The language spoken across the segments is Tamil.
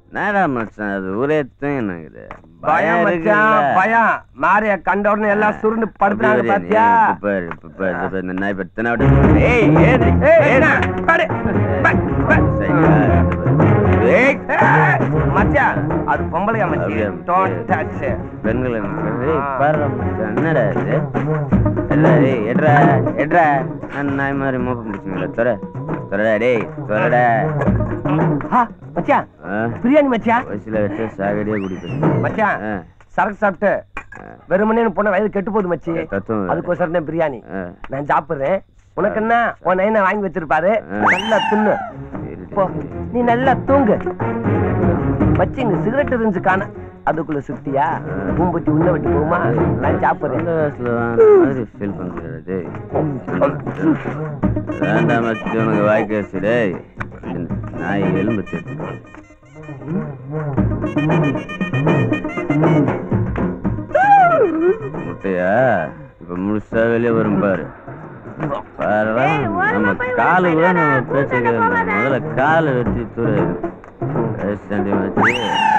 நேரா மச்சான் அது ஊரே தூங்கினுக்குது பயம் மச்சான் பயம் மாரிய கண்ட உடனே எல்லாம் சுருண்டு படுத்துறாங்க பாத்தியா பாரு இப்ப பாரு இப்ப பாரு, இந்த நாய் பத்தனை விட ஏய் ஏய் ஏய் என்ன? பாரு. பா, பா. ஏய், ஏய், மச்சான் அது பொம்பளையா மச்சி அப்படியா? டோன்ட் டச் பெண்கள் எனக்கு, ஏய், பாருடா மச்சான், என்னடா இது எல்லாம், ஏய், எட்ரா எட்ரா நான் நாய் மாதிரி மோப்பம் பிடிச்சிங்களா தொர தொரடா டேய் தொரடா மச்சான் ஆ, பிரியாணி மச்சான் வயசுல வச்சு சாகடியே குடிப்பேன் மச்சான் ஆ, சரக்கு சாப்பிட்டு ஆ, வெறுமனே பொண்ணு வயது கெட்டு போகுது மச்சி தத்துவம் வேற. அதுக்கோசரம் தான் பிரியாணி ஆ, நான் சாப்பிடுறேன் உனக்கு என்ன உன் நைனை வாங்கி வச்சிருப்பாரு ஆ. நல்லா தின்னு சரி, போ சரி. நீ நல்லா தூங்கு வச்சு இங்க சிகரெட் இருந்துச்சு காண அதுக்குள்ள சுத்தியா பூம்பட்டி உள்ள விட்டு போகுமா நான் சாப்பிடுறேன் அந்த வயசுல அந்த மாதிரி feel பண்றடா, டேய். வேண்டாம் மச்சி, உனக்கு வாய்க்காசு, டேய். நாய் எலும்பு தேய்ச்சு. முட்டையா இப்ப முழுசா வெளியே வரும் பாரு பாருடா, நம்ம காலு கூட நம்ம பேச்ச கேட்க முதல்ல காலை வெட்டி தூர பேசாண்டி வச்சு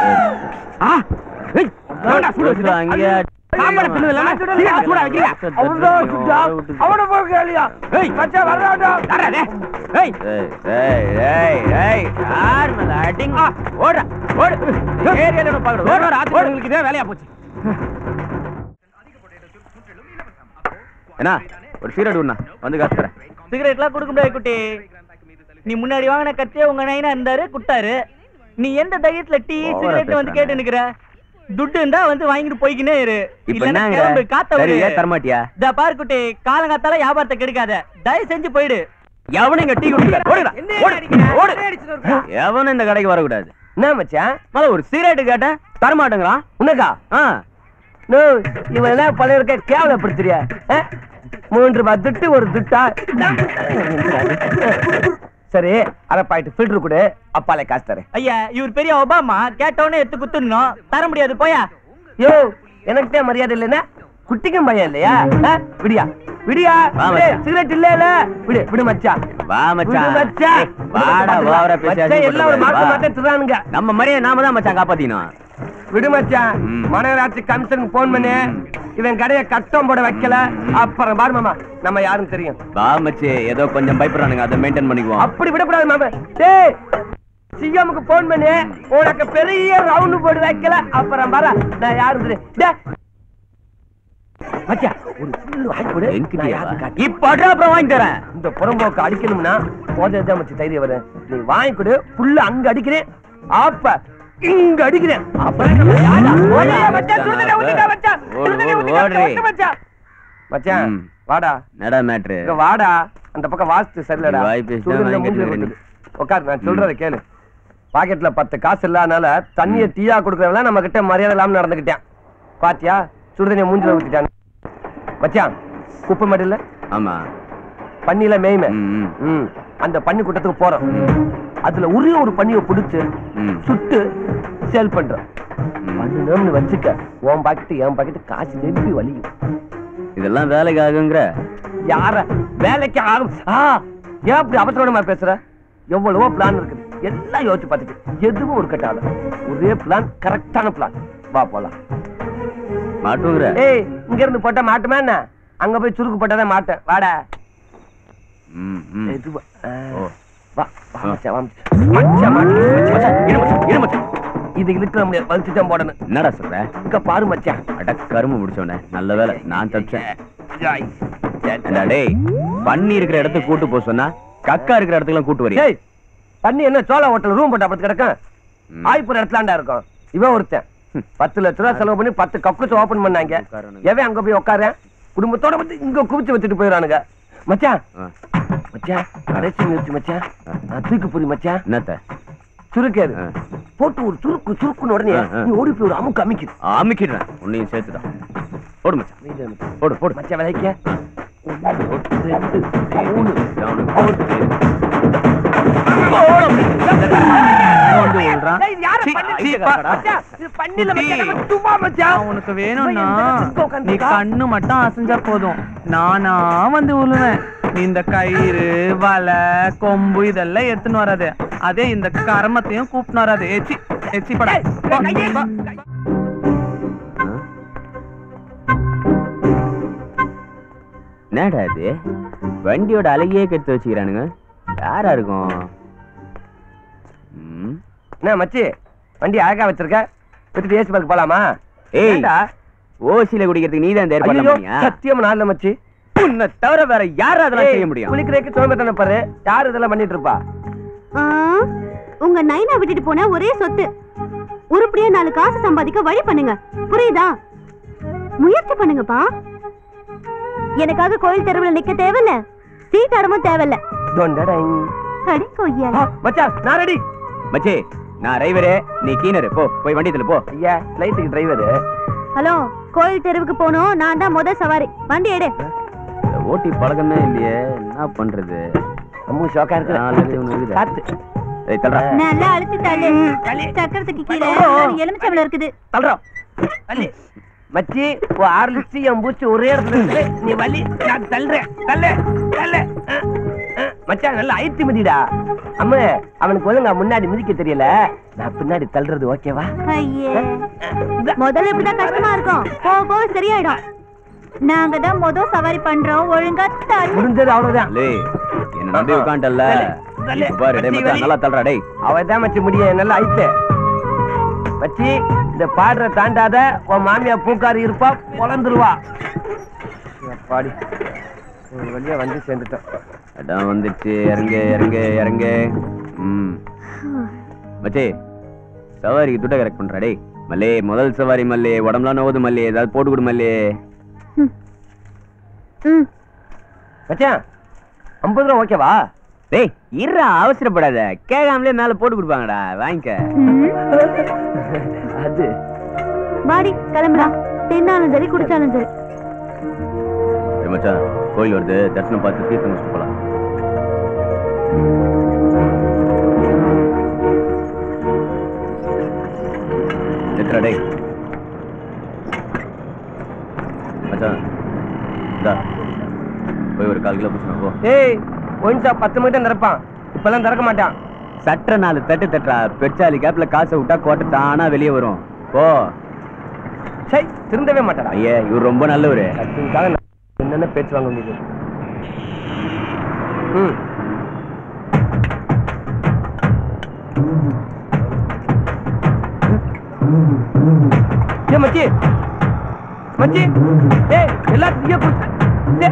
வச்சுட்டு அங்கேயே சாம்பார் பின்னது இல்லாம சீக்கிரம் சூடா வைக்கிறீங்க. அவன்தான் சுட்டா. அவனை போய் கேளியா. ஏய், மச்சான் வர்றான்டா. ஏய், ஏய், ஏய், ஏய், ஏய், யார் மேல அடிங்க? ஓடுடா, ஓடு. ஏரியால ஒண்ணு பாக்குறோம். ஓடு, ராத்திரி உங்களுக்கு இதே வேலையா போச்சு. என்ன ஒரு சீரட் ஒண்ணா வந்து காசு தரேன் சிகரெட்லாம் கொடுக்க முடியாது குட்டி நீ முன்னாடி வாங்கின கத்தியே உங்க நைனா இருந்தாரு குட்டாரு நீ எந்த தைரியத்துல டீ Over-ஆ சிகரெட் வந்து பேசுறானே. கேட்டு நிக்கிற துட்டு இருந்தா வந்து வாங்கிட்டு போய்க்கினே இரு இப்ப இல்லன்னா என்னங்கிற? கிளம்பு காத்த சரி, விடு ஏன் தரமாட்டியா இந்த பாரு குட்டி காலங்காத்தால வியாபாரத்தை கெடுக்காத தயவு செஞ்சு போயிடு எவனும் இங்க டீ குடிக்கல ஓடுடா ஓடு ஓடு எவனும் இந்த கடைக்கு வரக்கூடாது என்ன மச்சான் முதல்ல ஒரு சீரட் கேட்டேன் தர மாட்டேங்கிறான் உனக்கா ஆ நோ இவன் என்ன பழைய இருக்க கேவலப்படுத்துறியா ஆ? மூன்று ரூபாய் துட்டு ஒரு துட்டா சரி அரை பாயிண்ட் ஃபில்டர் கொடு அப்பாலே காசு தரேன் ஐயா இவர் பெரிய ஒபாமா கேட்டவனே எடுத்து குத்துடணும் தர முடியாது போயா யோ எனக்கிட்டே மரியாதை இல்லைன்னா குட்டிக்கும் பையன் இல்லையா ஆ? விடியா விடியா வா விடு, மச்சான். சிகரெட் இல்ல இல்ல விடு விடு மச்சான் வா விடு மச்சான் மச்சான் வாடா வாவரா பேசி மச்சான் எல்லாம் ஒரு மாத்த மாத்த திருறானுங்க நம்ம மாதிரியே நாம தான் மச்சான் காப்பாத்தினோம் விடு மச்சான் ம். மாநகராட்சி கமிஷனுக்கு போன் பண்ணு இவன் கடையை கட்டம் போட வைக்கல அப்புறம் பாரு மாமா நம்ம யாரும் தெரியும் வா மச்சி ஏதோ கொஞ்சம் பயப்படுறானுங்க அதை மெயின்டைன் பண்ணிக்குவோம் அப்படி விடக்கூடாது மாமா டேய் சிஎம்க்கு போன் பண்ணு உனக்கு பெரிய ரவுண்டு போட்டு வைக்கல அப்புறம் பாரு நான் யாரும் தெரியும் டேய். மச்சான் ஒரு புல்லு வாங்கி கொடு நான் என்கிட்டயா யாருன்னு காட்டுறேன். இப்ப அட்ரா அப்புறம் வாங்கி தரேன் இந்த புறம்போக்கு அடிக்கணும்னா போதே மச்சி தைரியம் வரும் நீ வாங்கி கொடு புல்லு அங்க அடிக்கிறேன் அப்ப இங்க அடிக்கிறேன் அப்புறம் நம்ம யாரா? ஓடியா மச்சான், சுடுதண்ணி ஊத்திட்டா மச்சான், ஓடு, சுடுதண்ணி ஓடு, ஊத்திட்டா, ஓடுறே. ஓடு மச்சான். மச்சான் ம். வாடா நடா மேட்ரு இங்க வாடா அந்த பக்கம் வாஸ்து சரியில்லடா நீ வாய் பேசினா சுடுதண்ணி வாங்கி மூஞ்சில கட்டுறேன். கொட்டுது. உட்காரு நான் சொல்றத கேளு பாக்கெட்ல பத்து காசு இல்லாதனால தண்ணிய டீயா கொடுக்கறவங்க நம்ம கிட்ட மரியாதை இல்லாம நடந்துக்கிட்டேன் பாத்தியா சுடுதண்ணிய மூஞ்சில ஊத்திட்டான் மச்சான் குப்பை மட்டும் இல்ல ஆமா பண்ணில மேய்மை ம், ம், ம் அந்த பன்னி கூட்டத்துக்கு போறோம் அதுல ஒரே ஒரு பண்ணியை பிடிச்சு ம். சுட்டு சேல் பண்றோம் ம். பண்ணணும்னு வச்சுக்க உன் பாக்கெட்டு என் பாக்கெட்டு காசு நெம்பி வலியும் இதெல்லாம் வேலைக்கு ஆகுங்கிற யார வேலைக்கு ஆகும் ஆ ஏன் அப்படி அவசரமா பேசுற எவ்வளவோ பிளான் இருக்குது எல்லாம் யோசிச்சு பார்த்துட்டு எதுவும் ஒரு கட்டாத ஒரே பிளான் கரெக்டான பிளான் வா போலாம் மாட்டுங்கிற ஏய் இங்க இருந்து போட்டா மாட்டுமா என்ன அங்க போய் சுருக்கு போட்டாதான் மாட்டேன் வாடா ம், ம். எதுவா ஆ. ஓ. வா வா மச்சான், வா மச்சான். மச்சான், மாட்டு. மச்சான், இரு மச்சான், இரு மச்சான். இது இழுக்க முடியாது வலிச்சு தான் போடணும் என்னடா சொல்ற இங்க பாரு மச்சான் அட கரும்பு முடிச்சவனே நல்ல வேலை நான் தப்பிச்சேன் ஜாய். ஏண்டா டேய் பண்ணி இருக்கிற இடத்துக்கு கூட்டு போக சொன்னா கக்கா இருக்கிற இடத்துக்குலாம் கூட்டு வரியா ஏய் பண்ணி என்ன சோழ ஹோட்டல் ரூம் போட்டா பத்து கிடக்கும் ம். ஆய்ப்புற இடத்துலாண்டா இருக்கும் இவன் ஒருத்தன் பத்து லட்ச ரூபா செலவு பண்ணி பத்து கக்கூஸ் ஓபன் பண்ணாங்க உட்காரணுங்க. எவன் அங்க போய் உட்கார குடும்பத்தோட வந்து இங்க குவிச்சு வச்சுட்டு போயிடறானுங்க மச்சான் ஆ, மச்சான் கடைசி முயற்சி மச்சான் நான் தூக்கி புரி மச்சான் என்னத்த சுருக்கேது ஆ. போட்டு ஒரு சுருக்கு சுருக்குன்னு உடனே ஆ, ஆ. நீ ஓடி போய் ஒரு அமுக்கு அமைக்குது அமுக்கிடுறேன் உன்னையும் சேர்த்துதான் போடு மச்சான் போடு போடு மச்சான் விலைக்க ரெண்டு மூணு வந்து விழுறான். ஏய், இது யாரு சீ, பண்ணி- சீ, மச்சான், மச்சான், இது பண்ணில குட்டி. மச்சான், நம்ம சும்மா மச்சான். உனக்கு வேணும்னா இவன் எந்த இடத்துக்கு நீ உட்கார்ந்திருக்கா? கண்ணு மட்டும் அசைஞ்சா போதும் நானா வந்து உழுவேன் நீ இந்த கயிறு வலை கொம்பு இதெல்லாம் எடுத்துன்னு வராது அதே இந்த கர்மத்தையும் கூப்பிட்டு வராது ஏச்சி எச்சி படா போ, போ. என்னடா இது வண்டியோட அழகியே கெடுத்து வச்சுக்கிறானுங்க யாரா இருக்கும் ம். என்ன மச்சி வண்டி அழகா வச்சிருக்க விட்டுட்டு ஏசி பார்க்க போலாமா ஏய் ஏண்டா? ஓசில குடிக்கிறதுக்கு நீ தான் ஏற்பாடு ஐயோ பண்ணியா சத்தியமா நாள்ல மச்சி உன்னை தவிர வேற யாரும் அதெல்லாம் செய்ய முடியும் குளிக்கிறதுக்கு சோம்பேத்தனை பாரு யாரு இதெல்லாம் பண்ணிட்டு இருப்பா ஆ, உங்க நைனா விட்டுட்டு போன ஒரே சொத்து உருப்படியா நாலு காசு சம்பாதிக்க வழி பண்ணுங்க புரியுதா முயற்சி பண்ணுங்கப்பா எனக்காக கோயில் தெருவுல நிக்க தேவையில்ல சீட்டாடமும் தேவையில்ல டொண்டடைங். அடி கொய்யா ஆ, மச்சான் நான் ரெடி மச்சி நான் டிரைவரே நீ கீனரு போ போய் வண்டியத்துல போ ஐயா லைட்டுக்கு டிரைவர் ஹலோ கோயில் தெருவுக்கு போனோம் நான் தான் முத சவாரி வண்டி எடு இந்த ஓட்டி பழக்கமே இல்லையே என்ன பண்றது அம்மு ஷோக்கா நாலு இது ஒண்ணு இருக்கு இருக்குதா? காத்து ஏய் தல்றா நல்லா அழுத்தி தள்ளு சக்கரத்துக்கு கீழே நாலு எலுமிச்சம்பளம் இருக்குது தள்ளுறோம் வலி மச்சி ஓ ஆறு லிச்சு என் பூச்சி ஒரே இடத்துல இருக்குது நீ வலி நான் தள்ளுறேன் தள்ளு தள்ளு அஹ், அஹ். மச்சான் நல்ல ஐத்தி மிதிடா அம்மா அவனுக்கு ஒழுங்கா முன்னாடி மிதிக்க தெரியல நான் பின்னாடி தள்ளுறது ஓகேவா ஐயே முதல்ல இப்படிதான் கஷ்டமா இருக்கும் போக போக சரியாயிடும் நாங்க தான் முத சவாரி பண்றோம் ஒழுங்கா தள்ளு முடிஞ்சது அவ்வளவுதான் லே என்ன நம்பி உட்காண்டல்ல தள்ளு. இப்ப பாரு டேய் மச்சான் நல்லா தள்ளுறா டேய் அவன் தான் மச்சி முடியும் நல்ல ஐத்து மச்சி இந்த பாடுற தாண்டாத உன் மாமியா பூக்காரி இருப்பா பொழந்துருவா பாடி ஒரு வழியா வந்து சேர்ந்துட்டோம் அதான் வந்துச்சு இறங்க இறங்க இறங்க ம் மச்சி சவாரிக்கு துட்டை கரெக்ட் பண்றா டேய் மல்லே முதல் சவாரி மல்லே உடம்புலாம் நோவுது மல்லே ஏதாவது போட்டு கொடு மல்லே ம் மச்சான் ஐம்பது ரூபா ஓகேவா டேய் இருடா அவசரப்படாத கேட்காமலே மேல போட்டு கொடுப்பாங்கடா வாங்கிக்க ம். அது வாடி கிளம்பலாம் தின்னாலும் சரி குடிச்சாலும் சரி ஏய் மச்சான் கோயில் வருது தரிசனம் பார்த்து தீர்த்தம் குடிச்சிட்டு போலாம் எத்தனை டேய் மச்சான் இந்தா போய் ஒரு கால் கிலோ பிடிச்சினா போ ஏய் ஒன்சா பத்து மணி தான் திறப்பான் இப்பெல்லாம் திறக்க மாட்டான் சட்ட நாலு தட்டு தட்டுறா பெட்சாலி கேப்ல காசை விட்டா கோட்டை தானா வெளியே வரும் போ சை திருந்தவே மாட்டாடா ஐயே இவர் ரொம்ப நல்லவரு அதுக்காக நான் என்னென்ன பேச்சு வாங்க முடியுது ம் ஏ மச்சி மச்சி ஏய் எல்லாத்தையும் கொடுத்த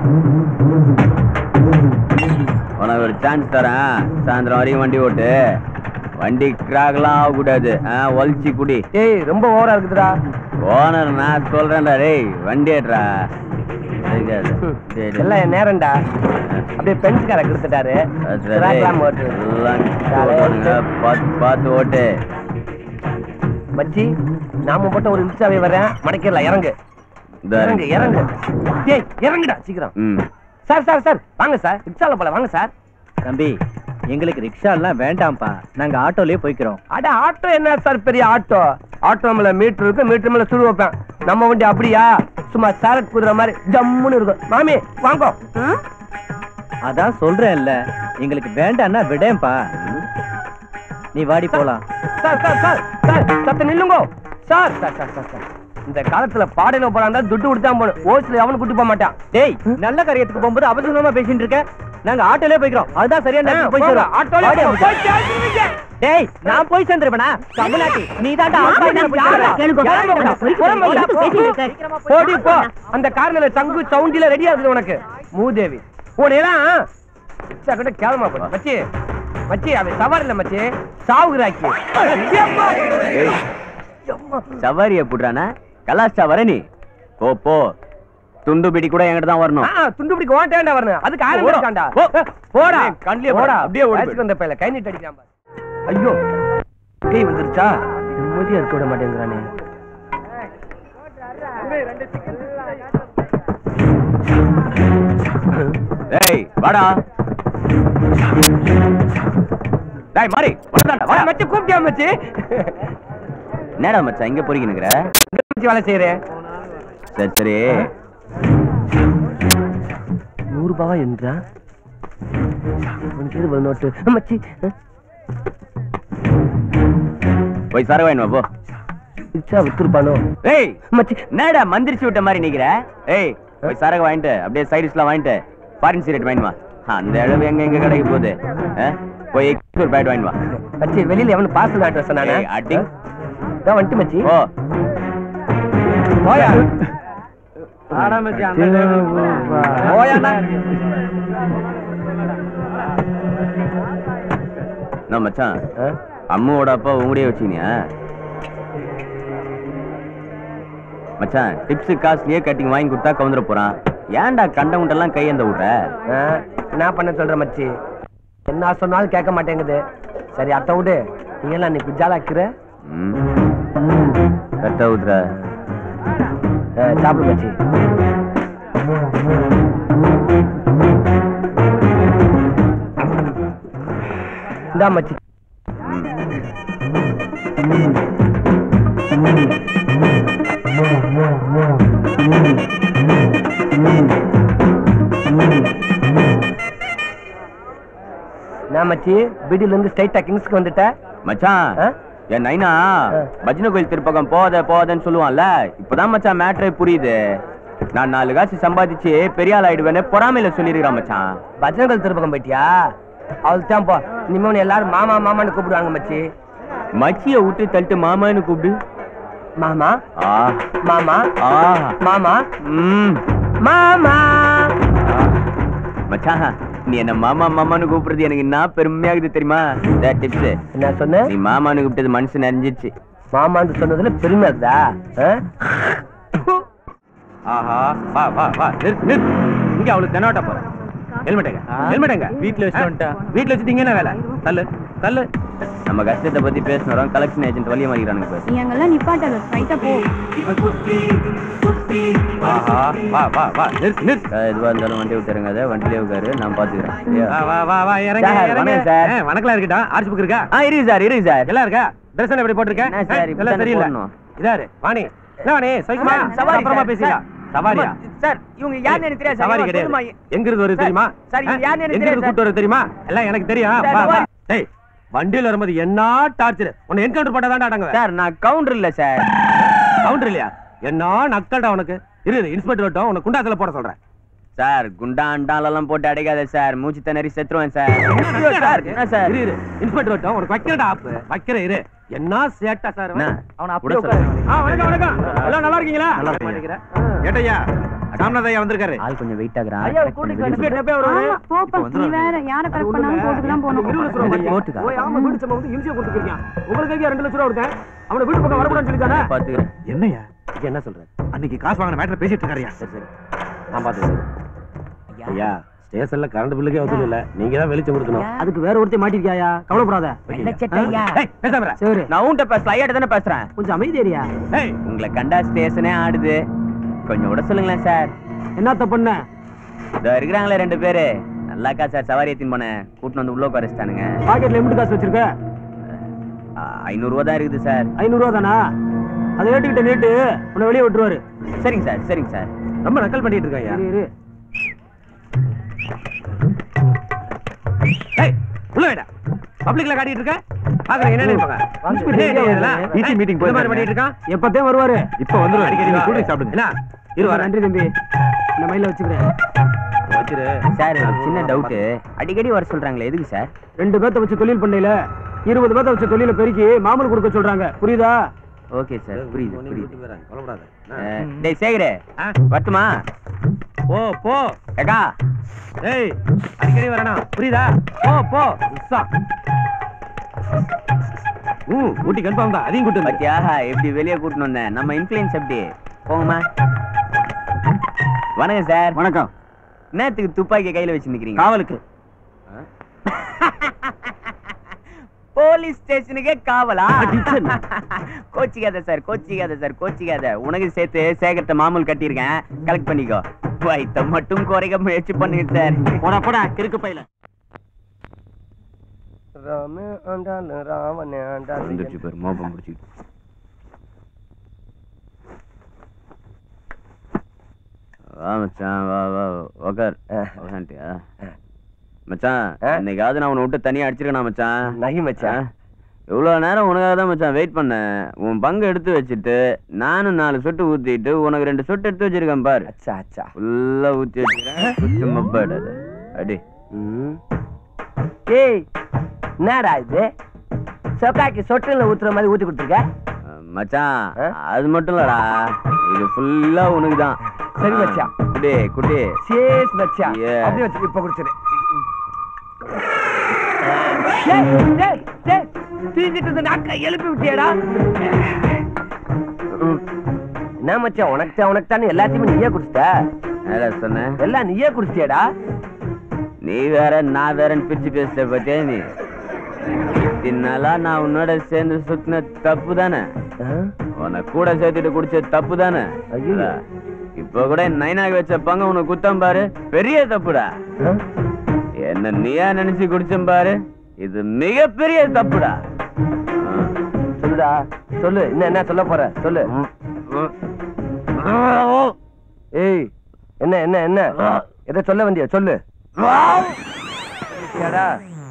உனக்கு ஒரு சான்ஸ் தரேன் சாயந்தரம் வரையும் வண்டி ஓட்டு வண்டி கிராக்லாம் ஆகக்கூடாது ஆ ஒலிச்சு குடி ஏய் ரொம்ப ஓவரா இருக்குதுடா ஓனர் நான் சொல்றேன்டா டேய் வண்டி ஏட்றா இருக்காது. டேய், டேய். எல்லாம் என் நேரம்டா அப்படியே பென்ஸ்கார கொடுத்துட்டாரு அது சரி. கிராக்லாம் ஓட்டு எல்லாம் ஓட்டுங்க. பார்த்து பார்த்து ஓட்டு மச்சி நாம மட்டும் ஒரு இன்ஸ்டாவே வரேன் மடக்கிடல இறங்கு இதா இறங்கு இருக்கு. இறங்கு டேய் இறங்குடா சீக்கிரம் ம் சார் சார் சார் வாங்க சார் ரிக்ஷால போல வாங்க சார் தம்பி எங்களுக்கு ரிக்ஷா எல்லாம் வேண்டாம்ப்பா நாங்க ஆட்டோலயே போய்க்கிறோம் அட ஆட்டோ என்ன சார் பெரிய ஆட்டோ ஆட்டோ மேல மீட்டர் இருக்கு மீட்டர் மேல சுடு வைப்பேன் நம்ம வண்டி அப்படியா சும்மா சாரட் குதிரை மாதிரி ஜம்முன்னு இருக்கும் மாமி வாங்கோ ஆ? அதான் சொல்றேன்ல எங்களுக்கு வேண்டாம்னா விடேன்ப்பா நீ வாடி போலாம் சார் சார் சார் சார் சத்த நில்லுங்கோ sir sir sir sir sir இந்த காலத்துல பாடையில போறாங்க துட்டு கொடுத்தா போகணும் ஓசில அவனு கூட்டி போக மாட்டான் டேய் நல்ல காரியத்துக்கு போகும்போது அவசரமா பேசிட்டு இருக்க நாங்க ஆட்டோலயே போய்க்கிறோம் அதுதான் சரியான நேரத்துக்கு போய் சேருவோம். ஆட்டோல வாடி அம்பிட்டு. டேய் நான் போய் சேர்ந்துருப்பேனா தமிழ்நாட்டி நீ தான்டா கேளுங்க. எதுக்கு பேசிட்டு இருக்க? போடி போ அந்த கார்ல சங்கு சவுண்டில ரெடியா இருக்குது உனக்கு மூதேவி உனையெல்லாம் கூட கேளமா போய் மச்சி மச்சி அவன் சவாரி இல்ல மச்சி சாவுகிறாக்கி ஏய், சவாரிய புடுறானா கலாஸ்டா வர நீ போ போ துண்டு பிடி கூட என்கிட்ட தான் வரணும் துண்டு பிடிக்க ஓட்டேண்டா வரணும் அதுக்கு ஆயிரம் போடா. இருக்காண்டா போ. போடா ஏய், கண்ணுலயே போடா பாரு. அப்படியே ஓடி வயசுக்கு வந்த பையல கை நீட்டு அடிக்கிறான் பாரு. ஐயோ கை வந்துருச்சா நிம்மதியா இருக்க விட மாட்டேங்கிறானே டேய் வாடா டேய் மாறி வரதாடா வா வா மச்சி கூப்பிட்டியா மச்சி என்னடா மச்சான் இங்க போறீங்க நிக்கிற மச்சி வேலை செய்யறேன் சரி சரி நூறு ரூபாவா என்றா உனக்கு எது நோட்டு மச்சி போய் சரக்கு வாங்கிட்டு வா போ இச்சா வித்துருப்பானோ ஏய் மச்சி என்னடா மந்திரிச்சு விட்ட மாதிரி நிக்கிற ஏய் போய் சரக்கு வாங்கிட்டு அப்படியே சைடிஷ்லாம் வாங்கிட்டு ஃபாரின் சிகரெட் வாங்கிட்டு வா அந்த அளவு எங்க எங்க கிடைக்க போகுது ஆ? போய் ஒரு பேட் வாங்கிட்டு வா மச்சி வெளியில எவனு பார்சல் ஆட்ரஸ் சொன்னானே ஏய், அடி தான் வந்துட்டு மச்சி ஓ போயா போயாண்ணா நான் மச்சான் அம்மாவோட அப்பா உங்களையே வச்சுக்கினியா மச்சான் டிப்ஸு காசுலயே கட்டிங் வாங்கி கொடுத்தா கவுந்துட போறான் ஏன்டா கண்டவன்ட்டெல்லாம் கையந்த விடுற ஆ, என்ன பண்ண சொல்ற மச்சி என்ன சொன்னாலும் கேட்க மாட்டேங்குது சரி அத்தை விடு நீ எல்லாம் நீ குஜாலாக்குற ம் கரெக்டா ஊத்துற சாப்பிடு மச்சி இந்தா மச்சி நான் மச்சி பீடியில இருந்து ஸ்ட்ரைட்டா கிங்ஸ்க்கு வந்துட்ட மச்சான் ஆ? என் நைனா ஆ. பஜனை கோயில் திருப்பக்கம் போத போதன்னு சொல்லுவான்ல இப்பதான் மச்சான் மேட்ரே புரியுது நான் நாலு காசு சம்பாதிச்சு பெரிய ஆள் ஆயிடுவேன்னு பொறாமையில சொல்லிருக்கிறான் மச்சான் பஜனங்கள் திருப்பக்கம் போயிட்டியா அவள் தான் போ இனிமே உன்னை எல்லாரும் மாமா மாமான்னு கூப்பிடுவாங்க மச்சி மச்சிய விட்டு தள்ளிட்டு மாமான்னு கூப்பிடு மாமா ஆ மாமா ஆ மாமா ம் மாமா ஆ. மச்சான் நீ என்ன மாமா மாமான்னு கூப்பிடுறது எனக்கு என்ன பெருமையாகுது தெரியுமா டிப்ஸ் என்ன சொன்ன நீ மாமான்னு கூப்பிட்டது மனசு நிறைஞ்சிருச்சு மாமான்னு சொன்னதுல பெருமை இருக்குதா ஆ? ஆஹா வா வா வா நிறுத்து நிறுத்து இங்க அவளுக்கு தெனாவட்டா போற ஹெல்மெட்டுங்க ஹெல்மெட்டுங்க வீட்ல வச்சுட்டு வந்துட்டா. வீட்ல வச்சுட்டு என்ன வேலை தள்ளு தள்ளு நம்ம கஷ்டத்தை பத்தி பேசினோம் கலெக்ஷன் ஏஜென்ட் வழிய மாறிக்கிறானுங்க பேச நீ அங்கெல்லாம் நிப்பாட்டல ஸ்ட்ரைட்டா போ ஆஹா வா வா வா நிறுத்து நிறுத்து எதுவா இருந்தாலும் வண்டி விட்டுருங்க அதை வண்டியிலே உட்காரு நான் பாத்துக்கிறேன் சரியா? வா வா வா இறங்க சார், இறங்க வணக்கம் சார். ஆ, வணக்கம் இருக்கட்டா ஆர்ச்சி புக் இருக்கா ஆ இருக்கு சார் இருக்கு சார் எல்லாம் இருக்கா ட்ரெஸ் எல்லாம் எப்படி போட்டிருக்க என்ன சார், ஆ, இப்படி எல்லாம் தானே சரியில்லை போடணும். இதாரு வாணி என்ன வாணி சைக்குமா சார், சவாரி அப்புறமா சார், பேசிக்கலாம் சார். சவாரியா சார் இவங்க யாருன்னு எனக்கு தெரியாது சார். சவாரி இவங்க சொல்லுமா? கிடையாது எங்க இருந்து வருது சார், தெரியுமா சார், இது ஆ, யாருன்னு எனக்கு எங்க தெரியாது இருந்து சார். கூட்டு வருது தெரியுமா எல்லாம் எனக்கு தெரியும் சார், வா, வா. சவாரி. டேய் வண்டியில வரும்போது என்ன டார்ச்சர் உன்னை என்கவுண்டர் பண்ணாதான் அடங்குவேன் சார் நான் கவுண்டர் இல்ல சார் கவுண்டர் இல்லையா என்ன நக்கல்டா உனக்கு இரு இரு, இன்ஸ்பெக்டர் வரட்டும் உனக்கு குண்டாத்துல போட சொல்றேன் சார் குண்டா அண்டாலெல்லாம் போட்டு அடைக்காத சார் மூச்சு திணறி செத்துருவேன் சார் ஐயோ, சார் என்ன சார் இரு இரு இன்ஸ்பெக்டர் வரட்டும் உனக்கு வைக்கிறடா ஆப்பு வைக்கிற இரு என்ன சேட்டா சார் என்ன? அவனை விட அப்படியே சொல்லுங்க. உட்காரு. ஆ வணக்கம் வணக்கம் எல்லாம் நல்லா இருக்கீங்களா நல்லா இருக்கேன். ஏட்டையா ராமநாத ஐயா வந்திருக்காரு ஆள் கொஞ்சம் வெயிட் ஆகுறான் ஐயா, கூட்டிட்டு வாங்க. இன்ஸ்பெக்டர் எப்ப வருவாரு ஆமா, போப்பா நீ வேற யார கரெக்ட் பண்ணாலும் போட்டுக்கு தான் போகணும் போட்டுக்கா ஓய், ஆமா வீடு சம்பவம் வந்து இம்சியா கொடுத்துருக்கீங்க உங்களுக்கு ஐயா ரெண்டு லட்சம் ரூபா கொடுத்தேன் அவனை வீட்டு பக்கம் வரக்கூடாதுன்னு சொல்லிட்டானே பாத்துக்கிறேன் என்னய்யா இது என்ன சொல்ற அன்னைக்கு காசு வாங்கின மேட்டர் பேசிட்டு இருக்காருயா சரி சரி நான் பாத்துக்கிறேன் ஐயா ஸ்டேஷன்ல கரண்ட் பில்லுக்கே வசூல் இல்ல நீங்க தான் வெளிச்சம் கொடுக்கணும் அதுக்கு வேற ஒருத்தர் மாட்டிருக்கியா கவலைப்படாத ஏய், பேசாம சரி நான் உன்கிட்ட பேச ஐயாட்ட தானே பேசுறேன் கொஞ்சம் அமைதி ஏரியா ஏய் உங்களை கண்டா ஸ்டேஷனே ஆடுது கொஞ்சம் விட சொல்லுங்களேன் சார் என்னத்த பண்ண இதோ இருக்கிறாங்களே ரெண்டு பேரு நல்லாக்கா சார் சவாரி ஏத்தின் போனேன் கூட்டின்னு வந்து உள்ள உட்காரச்சிட்டானுங்க பாக்கெட்ல எம்பிட்டு காசு வச்சிருக்க ஐநூறு ரூபா தான் இருக்குது சார் ஐநூறு ரூபா தானா அதை ஏட்டுக்கிட்ட நீட்டு உன்னை வெளியே விட்டுருவாரு சரிங்க சார் சரிங்க சார் ரொம்ப நக்கல் பண்ணிட்டு இருக்காயா இரு, இரு ஏய் உள்ள வேடா பப்ளிக்ல காட்டிட்டு இருக்க பாக்குறேன் என்ன நினைப்பாங்க வந்து ஏய், ஏய், இதெல்லாம் ET meeting இந்த மாதிரி பண்ணிட்டு இருக்கான் எப்பத்தே வருவாரு இப்ப வந்துருவாரு அடிக்கடி கூல் ட்ரிங்க்ஸ் சாப்பிடுங்க என்ன இரு வரேன் நன்றி தம்பி இந்த மயில வச்சுக்கிறேன் வச்சிரு சார் ஒரு சின்ன டவுட்டு அடிக்கடி வர சொல்றாங்களே எதுக்கு சார் ரெண்டு பேத்த வச்சு தொழில் பண்ணையில இருபது பேத்த வச்சு தொழில பெருக்கி மாமூல் கொடுக்க சொல்றாங்க புரியுதா ஓகே சார் புரியுது புரியுது கவலைப்படாத அஹ், டேய் சேகரே ஆ? வரட்டுமா போ போ ஏக்கா ஏய் அடிக்கடி வரணும் புரியுதா போ போ உஸ்ஸா ம் ஊட்டி கன்ஃபார்ம் தான் அதையும் கூட்டு வந்து பாத்தியா எப்படி வெளியே கூட்டின்னு வந்தேன் நம்ம இன்ஃப்ளூயன்ஸ் எப்படி போங்கம்மா வணக்கம் சார் வணக்கம் என்னத்துக்கு துப்பாக்கி கையில வச்சு நிக்கிறீங்க காவலுக்கு போலீஸ் ஸ்டேஷனுக்கே காவலா Attention. கோச்சிக்காத சார் கோச்சிக்காத சார் கோச்சிக்காத உனக்கு சேர்த்து சேகரத்தை மாமூல் கட்டியிருக்கேன் கலெக்ட் பண்ணிக்கோ வைத்த மட்டும் குறைக்க முயற்சி பண்ணுங்க சார் போடா போடா கிறுக்கு பையில ராம ஆண்டாள் ராவண ஆண்டாள் வந்துருச்சு பேர் மோப்பம் முடிச்சுக்கிட்டு வா மச்சான் வா வா உக்கார் உக்காந்துட்டியா மச்சான் ஆ? இன்னைக்காவது நான் உன்னை விட்டு தனியா அடிச்சிருக்கேனா மச்சான் நகி மச்சான். ஆ? இவ்வளோ நேரம் உனக்காக தான் மச்சான் வெயிட் பண்ணேன் உன் பங்கு எடுத்து வச்சுட்டு நானும் நாலு சொட்டு ஊத்திட்டு உனக்கு ரெண்டு சொட்டு எடுத்து வச்சிருக்கேன் பாரு அச்சா அச்சா ஃபுல்லா ஊத்தி வச்சிருக்கேன் குத்து மப்பாடாத அடி ம். ஏய் என்னடா இது சொக்காக்கி சொட்டுல ஊத்துற மாதிரி ஊத்தி கொடுத்துருக்க அஹ் மச்சான் ஆ? அது மட்டும் இல்லடா இது ஃபுல்லா உனக்கு தான் சரி மச்சான். குடி குடி சேஸ் மச்சான் Yeah. அப்படியே வச்சு இப்ப குடிச்சிரு டேய், டேய், டேய், தூங்கிட்டு இருந்த நாக்க எழுப்பி விட்டியாடா ம். என்ன மச்சான் உனக்கு தான் உனக்கு தான் எல்லாத்தையுமே நீயே குடிச்சிட்ட என்னடா சொன்னேன் எல்லாம் நீயே குடிச்சிட்டியாடா நீ வேற நான் வேறன்னு பிரிச்சு பேசுற பத்தியா நீ இத்தனாலா நான் உன்னோட சேர்ந்து சுத்தின தப்பு தானே உன்னை கூட சேர்த்துட்டு குடிச்ச தப்பு தானே ஐயையோ. இப்ப கூட நைனாக்கு வச்ச பங்கு உனக்கு குத்தம் பாரு பெரிய தப்புடா என்ன நீயா நினைச்சு குடிச்சம் பாரு இது மிகப்பெரிய தப்புடா ஆ. சொல்லுடா சொல்லு என்ன என்ன சொல்ல போற சொல்லு ஏய் என்ன என்ன என்ன எதை சொல்ல வந்திய சொல்லு ஏடா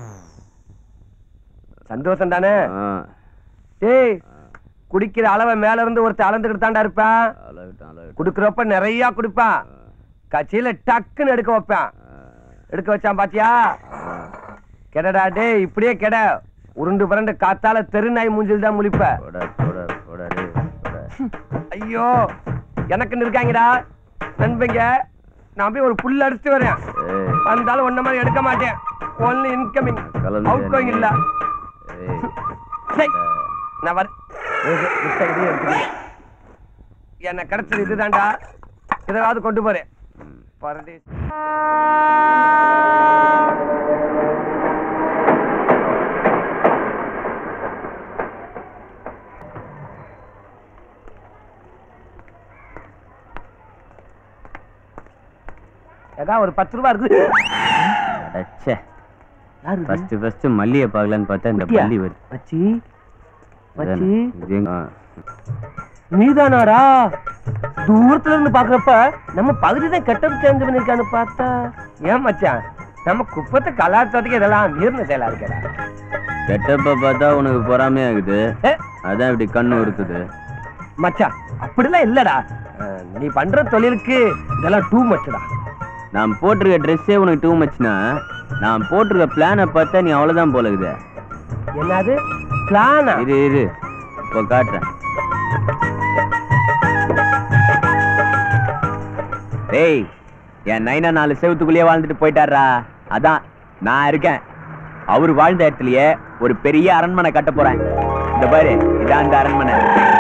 சந்தோஷம் தானே ஆ. ஏய் குடிக்கிற அளவை மேல இருந்து ஒருத்தர் அளந்துக்கிட்டு தாண்டா இருப்பான் அழகட்டும், அழகட்டும். குடுக்கறப்ப நிறைய குடிப்பான் கட்சியில டக்குன்னு எடுக்க வைப்பான் எடுக்க வச்சான் பாத்தியா கெடடா டேய் இப்படியே கெட உருண்டு புரண்டு காத்தால தெரு நாய் மூஞ்சில் தான் முழிப்ப போடா, போடா, போடா, டேய், போடா. ஐயோ எனக்குன்னு இருக்காங்கடா நண்பங்க நான் போய் ஒரு புல் அடிச்சுட்டு வரேன் ஏய், வந்தாலும் ஒன்ன மாதிரி எடுக்க மாட்டேன் ஒன்லி இன்கமிங் கலந்து அவுட் கோயிங் இல்ல ஏய், சரி, நான் வர ஏது, விட்ட இதையும் எடுத்துக்கங்க. என்ன கிடைச்சது இதுதான்டா இதாவது கொண்டு போறேன் பரதேசி ஏதா ஒரு பத்து ரூபா இருக்குது அடச்சே. யாரு இது? first first மல்லியை பார்க்கலான்னு பார்த்தா இந்த குட்டியா? பள்ளி வருது மச்சி இதானே? மச்சி இது எங்க- ஆ. நீதானாடா தூரத்துல இருந்து பாக்குறப்ப நம்ம பகுதி தான் கெட்டப் சேஞ்ச் பண்ணிருக்கான்னு பார்த்தா ஏன் மச்சான் நம்ம குப்பத்தை கலாச்சாரத்துக்கு இதெல்லாம் மீறின செயலா இருக்கடா கெட்டப்ப பார்த்தா உனக்கு பொறாமையாகுது ஏ, அதான் இப்படி கண்ணு உறுத்துது மச்சான் அப்படிலாம் இல்லடா அஹ், நீ பண்ற தொழிலுக்கு இதெல்லாம் டூ மச்டா நான் போட்டிருக்க ட்ரெஸ்ஸே உனக்கு டூ மச்னா நான் போட்டிருக்க பிளானை பார்த்தா நீ அவ்வளவுதான் போலகுது என்னது பிளானா இரு இரு இப்போ காட்டுறேன் டேய் என் நைனா நாலு செவத்துக்குள்ளேயே வாழ்ந்துட்டு போயிட்டாரா அதான் நான் இருக்கேன் அவர் வாழ்ந்த இடத்துலயே ஒரு பெரிய அரண்மனை கட்ட போறேன் இந்த பாரு இதான் அந்த அரண்மனை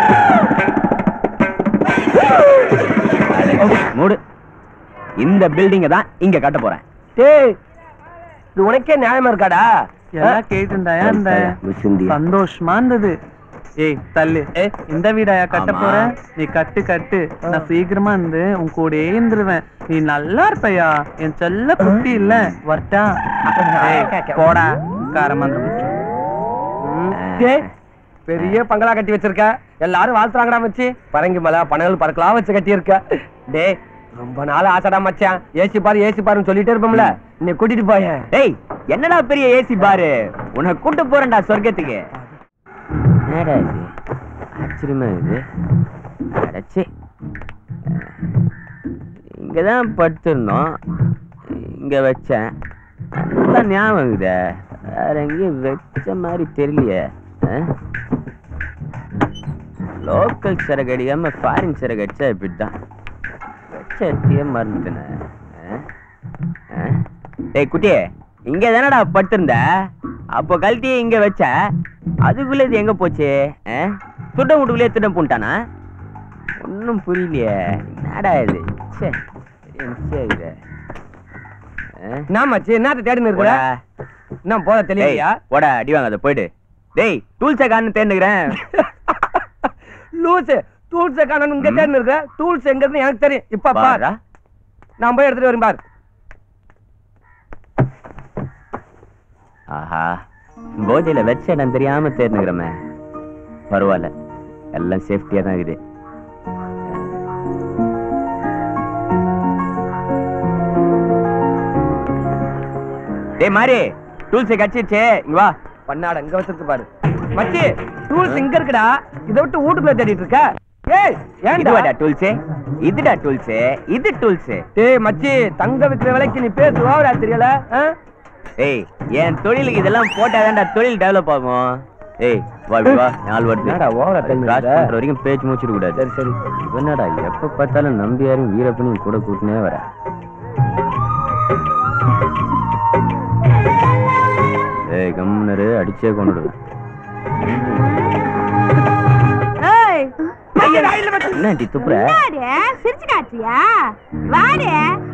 அட, மூடு இந்த பில்டிங்கை தான் இங்க கட்ட போறேன் டேய் இது உனக்கே நியாயமா இருக்காடா எல்லாம் கேட்டுண்டாயா இந்த முசுந்தி. சந்தோஷமா இருந்தது ஏய் தள்ளு இந்த வீடாயா கட்ட ஆமா. போற நீ கட்டு கட்டு நான் சீக்கிரமா இருந்து உன் கூடயே இருந்துருவேன் நீ நல்லா இருப்பையா என் செல்ல குட்டி இல்ல வரட்டா ஏய் போடா காரமந்திரம் ம், டேய், பெரிய பங்களா கட்டி வச்சிருக்க எல்லாரும் வாழ்த்துறாங்கடா மச்சி பரங்கி மலை பனகல் பறக்கலாம் வச்சு கட்டி இருக்க டேய் ரொம்ப நாள் ஆசைடா மச்சான் ஏசி பாரு ஏசி பாருன்னு சொல்லிட்டே இருப்போம்ல நீ கூட்டிட்டு போயேன் டேய் என்னடா பெரிய ஏசி பாரு உன்னை கூட்டு போறேன்டா சொர்க்கத்துக்கு என்னடா இது ஆச்சரியமா இது அடச்சே இங்கதான் படுத்திருந்தோம் இங்க வச்சேன் நல்லா ஞாபகம் இருக்குதே வேற எங்கேயும் வச்ச மாதிரி தெரியலையே லோக்கல் சரக்கு அடிக்காம ஃபாரின் சரக்கு அடிச்சா இப்படிதான் வச்ச இடத்தையே மறந்துட்டேனே ஆ? ஆ? டேய் குட்டியே இங்க தானடா படுத்திருந்த அப்போ கழட்டி இங்க வச்ச அதுக்குள்ள இது எங்க போச்சு ஆ? துட்டம் வீட்டுக்குள்ளே திட்டம் பூண்டானா ஒன்றும் புரியலையே என்னடா இது ச்சே பெரிய மிஸ்டேக் ஆகுதே. ஆ? என்ன மச்சி என்னத்த தேடின்னு இருக்கிற போடா. என்ன போத டேய், தெரியலையா போடா அடி வாங்காத போயிடு டேய் டூல்ஸை காணு தேர்ந்துக்கிறேன் லூசு டூல்ஸ் காணணும் இங்க ம். தேடின்னு இருக்க டூல்ஸ் எங்க இருக்கு எனக்கு தெரியும் இப்ப பார் பாரா நான் போய் எடுத்துட்டு வரேன் பார் ஆஹா போதையில வச்ச இடம் தெரியாம தேர்ந்துக்கிறமே பரவாயில்ல எல்லாம் சேஃப்டியா தான் இருக்குது டேய் மாறி டூல்ஸை கடிச்சிருச்சே இங்க வா பண்ணாட இங்க வச்சிருக்கு பாரு மச்சி டூல்ஸ் இங்க இருக்குடா இதை விட்டு வீட்டுக்குள்ள தேடிட்டு இருக்க ஏய் ஏன்டா இதுவாடா டூல்ஸ் இதுடா டூல்ஸ் இது டூல்ஸ் ஏய் மச்சி தங்க விக்கிற விலைக்கு நீ பேசு ஓவரா தெரியல ஆ? ஏய் என் தொழிலுக்கு இதெல்லாம் போட்டாதான்டா தொழில் டெவலப் ஆகும் ஏய் வா இப்படி வா நாலு வருது என்னடா ஓவரா கிராஸ் தெரிஞ்சு பண்ற வரைக்கும் பேச்சு மூச்சிட கூடாது சரி சரி இவனடா எப்ப பார்த்தாலும் நம்பியாரும் வீரப்பனையும் கூட கூட்டினே வர ஏய் கம்னரு அடிச்சே கொண்டுடுவேன் ஏய் என்ன டி துப்புற வாடி சிரிச்சு காட்டுறியா வாடி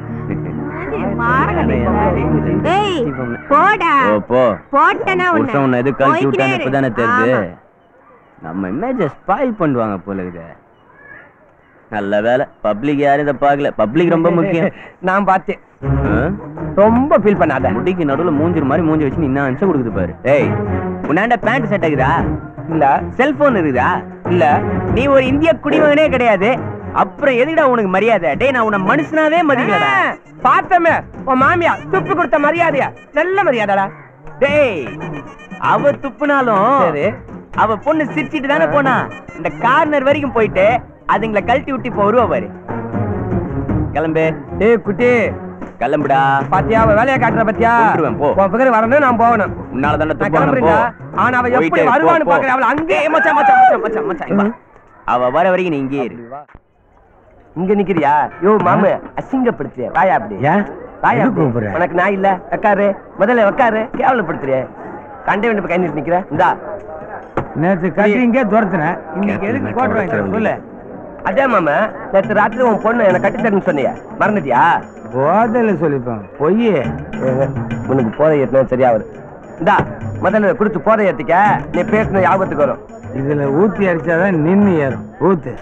ஏய் போடா ஓ போ போட்டனா புருஷன் உன்னை எது கழிச்சு விட்டான்னு போய்க்கினே இப்பதானே இரு. தெரியுது ஆமா. நம்ம இமேஜ ஸ்பாயில் பண்ணுவாங்க போல இது நல்ல வேலை பப்ளிக் யாரும் இதை பார்க்கல பப்ளிக் ரொம்ப முக்கியம் நான் பார்த்தேன் ஆ? ரொம்ப ஃபீல் பண்ணாத முடிக்கு நடுவுல மூஞ்சிற மாதிரி மூஞ்சி வச்சு நீ என்ன அனுப்பிச்சு கொடுக்குது பாரு ஏய் உன்னாண்ட பேண்ட் செட் ஆகுதா இல்ல செல்போன் இருக்குதா இல்ல நீ ஒரு இந்திய குடிமகனே கிடையாது அப்புறம் எதுக்குடா உனக்கு மரியாதை டேய் நான் உன்னை மனுஷனாவே மதிக்கலடா பார்த்தமே உன் மாமியா துப்பு கொடுத்த மரியாதையா நல்ல மரியாதைடா டேய் அவ துப்புனாலும் சரி அவ பொண்ணு சிரிச்சிட்டு தானே போனா இந்த கார்னர் வரைக்கும் போயிட்டு அதுங்களை கழட்டி விட்டு இப்போ வருவா பாரு கிளம்பு ஏய் குட்டி கிளம்புடா பாத்தியா அவ வேலையை காட்டுற பாத்தியா கொன்றுவேன், போ. உன் பக்கம் வரணும் நான் போகணும் உன்னால தானே நான் துப்பு போ கிளம்புறேன்டா ஆனா அவ எப்படி போயிட்டே, போ, வருவான்னு போ. பாக்குறேன் அவள அங்கே ஏய், மச்சான் மச்சான் மச்சான் மச்சான் மச்சான் இங்க வா. அவ வர வரைக்கும் நீ இங்கே இரு இங்க நிக்கிறியா யோ மாமு அசிங்கப்படுத்துறிய வாயா அப்படி ஏன் வாயா எதுக்கு அப்படி. கூப்பிடுற? உனக்கு நான் இல்ல உக்காரு முதல்ல உக்காரு கேவலப்படுத்துறிய கண்டே வேண்டிய கை நீட்டு நிக்கிற இந்தா நேத்து கட்டிங்க துரத்துனேன் இன்னைக்கு எதுக்கு கோட் வாங்கிட்டு சொல்லு அதே மாமா நேத்து ராத்திரி உன் பொண்ணு என்ன கட்டி தரேன்னு சொன்னிய மறந்துட்டியா போதையில சொல்லிப்பேன் பொய் ஏங்க, உனக்கு போதை ஏற்றினா சரியாவது இந்தா முதல்ல குடிச்சு போதை ஏத்திக்க நீ பேசுன ஞாபகத்துக்கு வரும் இதுல ஊத்தி அடிச்சாதான் நின்னு ஏறும் ஊத்து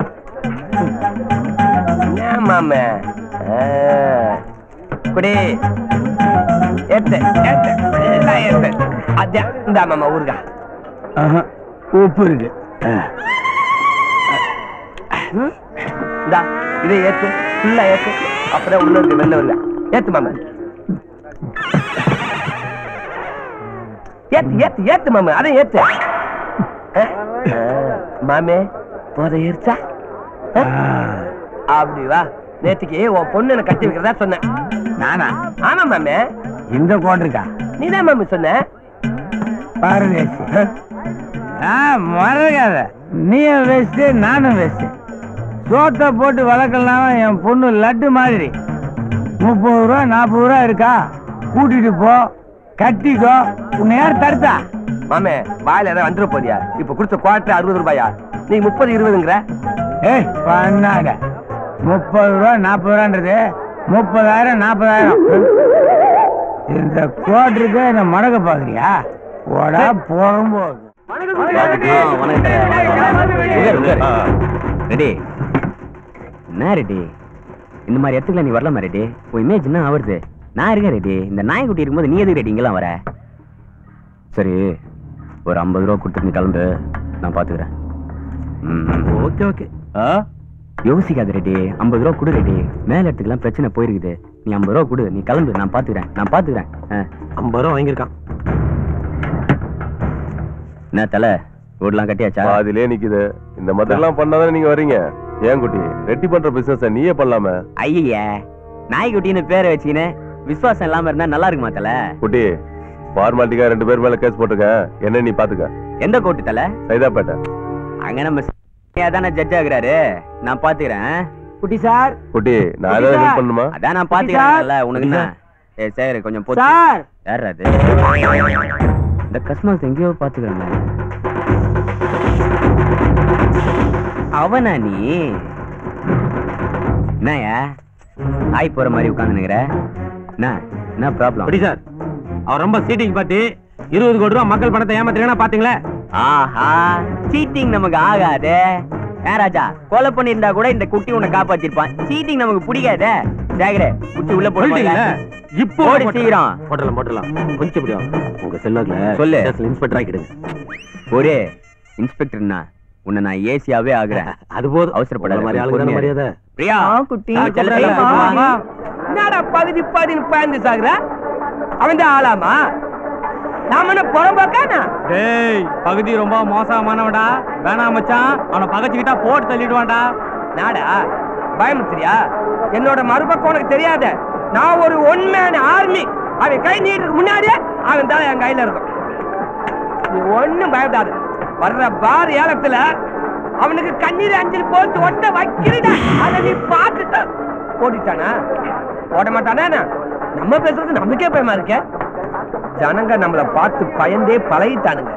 ஏன் மாமே ஆ, குடி ஏத்து ஏத்து நல்லா ஏத்து அதான் இந்தா மாமா ஊருகா ஆஹா, உப்பு இருக்கு இந்தா இதை ஏத்து ஃபுல்லா ஏத்து அப்புறம் உள்ள இருக்கு வெளில வரல ஏத்து மாமா ஏத்து ஏத்து ஏத்து மாமா அதை ஏத்து ஆ, ஆ, மாமே போதை ஏறிச்சா ஆ? அப்படி வா நேத்துக்கு உன் பொண்ணு எனக்கு கட்டி வைக்கிறதா சொன்னேன் நானா ஆமா மாமே இந்த கோட் இருக்கா நீதான் மாமி சொன்ன பாரதேசி ஆ மறக்காத நீயும் வேஸ்ட் நானும் வேஸ்ட் சோத்தை போட்டு வளர்க்கலாம் என் பொண்ணு லட்டு மாதிரி முப்பது ரூபா நாற்பது ரூபா இருக்கா கூட்டிட்டு போ கட்டிக்கோ உன்னை யார் தடுத்தா மாமே வாயில ஏதாவது வந்துட போதியா இப்ப கொடுத்த குவார்டர் அறுபது ரூபாயா நீ முப்பது இருபதுங்கிற ஏய் பண்ணாங்க முப்பது ரூபா நாற்பது ரூபான்றது முப்பதாயிரம் நாற்பதாயிரம் இந்த கோட்டுக்கு என்ன மடக்க பாக்குறியா போடா போகும்போது ரெடி என்ன ரெடி இந்த மாதிரி இடத்துக்குலாம் நீ வரலாமா ரெடி உன் இமேஜ் என்ன ஆவறது நான் இருக்கேன் ரெடி இந்த நாய்க்குட்டி இருக்கும்போது நீ எதுக்கு ரெடி இங்கெல்லாம் வர சரி ஒரு ஐம்பது ரூபா கொடுத்துட்டு நீ கிளம்பு நான் பாத்துக்கிறேன் ஓகே ஓகே யோசிக்காத ரெடி ஐம்பது ரூபா கொடு ரெடி மேல இடத்துக்குலாம் பிரச்சனை போயிருக்குது நீ ஐம்பது ரூபா கொடு நீ கிளம்பு நான் பாத்துக்கிறேன் நான் பாத்துக்கிறேன் ஆ. ஐம்பது ரூபா வாங்கியிருக்கான் என்ன தலை ரோட்லாம் கட்டியாச்சா பாதிலே நிக்குது இந்த மாதிரி எல்லாம் பண்ணாதானே நீங்க வர்றீங்க ஏன் குட்டி ரெட்டி பண்ற பிசினஸ் நீயே பண்ணலாமே ஐய நாய்க்குட்டின்னு பேரை வச்சுக்கின்னு விசுவாசம் இல்லாம இருந்தா நல்லா இருக்குமா தலை குட்டி ஃபார்மாலிட்டிக்கா ரெண்டு பேர் மேல கேஸ் போட்டிருக்கேன் என்ன நீ பாத்துக்க எந்த கோர்ட்டு தலை சைதாப்பேட்டை அங்க நம்ம தானே ஜட்ஜ் ஆகுறாரு நான் பாத்துக்கிறேன் குட்டி சார் குட்டி நான் ஏதாவது ஹெல்ப் பண்ணுமா அதான் நான் பாத்துக்கிறேன்ல உனக்கு என்ன ஏ சரி கொஞ்சம் போச்சு சார் யார் அது இந்த கஸ்மாஸ் எங்கேயோ பாத்துக்கிறேன் அவனா நீ என்னயா ஆய் போற மாதிரி உட்கார்ந்து நிக்கிற என்ன என்ன ப்ராப்ளம் அப்படி சார் அவர் ரொம்ப சீட்டிங் பார்த்து இருபது கோடி ரூபா மக்கள் பணத்தை ஏமாத்துறீங்கன்னா பாத்தீங்களா ஆஹா சீட்டிங் நமக்கு ஆகாதே ஏன் ராஜா கொலை பண்ணிருந்தா கூட இந்த குட்டி உன்னை காப்பாத்திருப்பான் சீட்டிங் நமக்கு பிடிக்காதே ஜாகிரே குட்டி உள்ள போடுங்களா இப்போ போடு சீக்கிரம் போட்டலாம் போட்டலாம் கொஞ்சம் இப்படி வாங்க. உங்க செல்வாக்குல சொல்லு. இன்ஸ்பெக்டர் ஆக்கிடுங்க ஒரே இன்ஸ்பெக்டர்னா உன்னை நான் ஏசியாவே ஆகுறேன் அது போதும் அவசரப்படாத, உங்களை மாதிரி ஆளுங்க தானே பொறுமையா மரியாதை பிரியா குட்டி ஆ, செல்ல பிரியா, வா, வா. வா. என்னடா பகுதி பாதின்னு பயந்து சாகுற அவன் தான் ஆளாமா நாம என்ன புறம்போக்கானா டேய் பகுதி ரொம்ப மோசமானவடா வேணாம் மச்சான் அவனை பகச்சுக்கிட்டா போட்டு தள்ளிடுவான்டா நாடா பயமுத்திரியா என்னோட மறுபக்கம் உனக்கு தெரியாத நான் ஒரு ஒன் மேன் ஆர்மி அவன் கை நீட்டுக்கு முன்னாடியே அவன் தான் என் கையில இருக்கும் நீ ஒண்ணும் பயப்படாத வர்ற பார் ஏலத்துல அவனுக்கு கண்ணீர் அஞ்சல் போட்டு ஒட்ட வைக்கிறடா அதை நீ பார்த்துட்டு ஓடிட்டானா ஓட மாட்டானா என்ன? நம்ம பேசுறது நமக்கே பயமா இருக்க ஜனங்க நம்மள பார்த்து பயந்தே பழகிட்டானுங்க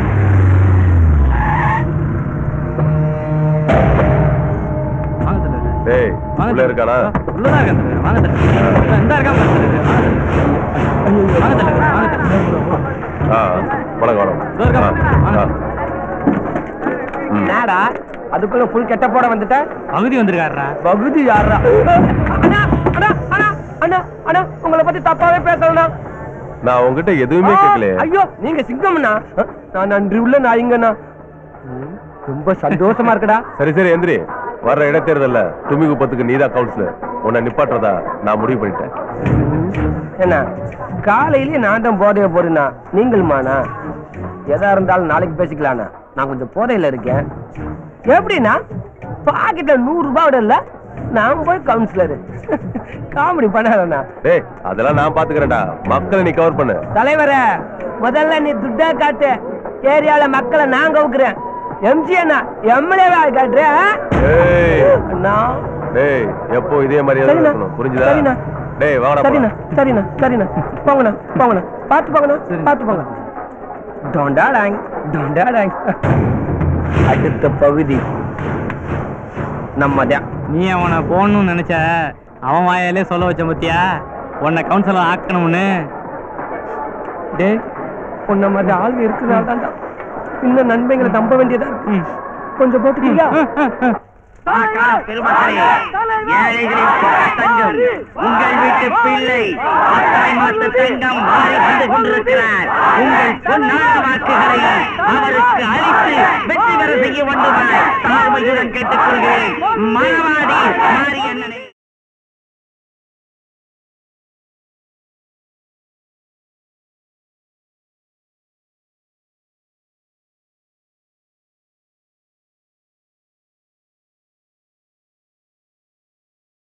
வாங்க தலைவரே. டேய் வாங்க உள்ள இருக்கானா உள்ளதா இருக்கேன் தலைவரே. வாங்க தலைவரே. இந்த இருக்கா பாரு தலைவரே. வாங்க தலைவரே. வாங்க தலைவரே. ஆ வணக்கம் வணக்கம் இதோ இருக்கா பாரு. ஆ, வாங்க. ஆ. ம். என்னடா அதுக்குள்ள ஃபுல் கெட்ட போட வந்துட்ட பகுதி வந்திருக்காருடா பகுதி யாரா அண்ணா அண்ணா அண்ணா அண்ணா அண்ணா உங்களை பத்தி தப்பாவே பேசலண்ணா நான் உங்ககிட்ட எதுவுமே கேட்கலையே ஐயோ நீங்க சிங்கம்ண்ணா நான் நன்றி உள்ள நாய்ங்கண்ணா ம், ரொம்ப சந்தோஷமா இருக்குடா சரி சரி எந்திரி வர்ற இடைத்தேர்தல்ல துமி குப்பத்துக்கு நீதான் கவுன்சிலர் உன்னை நிப்பாட்டுறதா நான் முடிவு பண்ணிட்டேன் என்ன காலையிலேயே நான் தான் போதைய போறேண்ணா நீங்களுமாண்ணா எதா இருந்தாலும் நாளைக்கு பேசிக்கலாண்ணா நான் கொஞ்சம் போதையில இருக்கேன் எப்படின்னா பாக்கெட்ல நூறு ரூபாய் விட இல்ல நான் போய் கவுன்சிலர் காமெடி பண்ணாதண்ணா டேய் அதெல்லாம் நான் பாத்துக்கிறேன்டா மக்களை நீ கவர் பண்ணு தலைவரே முதல்ல நீ துட்டா காட்டு ஏரியால மக்களை நான் கவுக்குறேன் எம்ஜி அண்ணா எம்எல்ஏவா காட்டுறேன் ஏய் அண்ணா டேய் எப்போ இதே மாதிரியே தான் சரிண்ணா. இருக்கணும் புரிஞ்சுதா சரிண்ணா. டேய் வாங்கடா சரிண்ணா போலாம். சரிண்ணா சரிண்ணா போங்கண்ணா போங்கண்ணா பார்த்து போங்கண்ணா பார்த்து போங்க டோண்டா டாங் டோண்டா டாங் அடுத்த பகுதி நம்ம தான் நீ அவனை போகணும்னு நினைச்ச அவன் வாயாலே சொல்ல வச்ச பத்தியா உன்னை கவுன்சிலர் ஆக்கணும்னு டேய் உன்ன மாதிரி ஆள் இருக்கிறதால தான்டா இன்னும் நன்மைகளை நம்ப வேண்டியதா இருக்கு கொஞ்சம் போட்டுக்கிறியா உங்கள் வீட்டு பிள்ளை பத்தாய் மாத்து தங்கம் மாறி வந்து கொண்டிருக்கிறார் உங்கள் பொன்னான வாக்குகளை அவருக்கு அளித்து வெற்றி பெற செய்ய வேண்டுமாய் தாழ்மையுடன் கேட்டுக்கொள்கிறேன் மணவாடி மாரியண்ணனை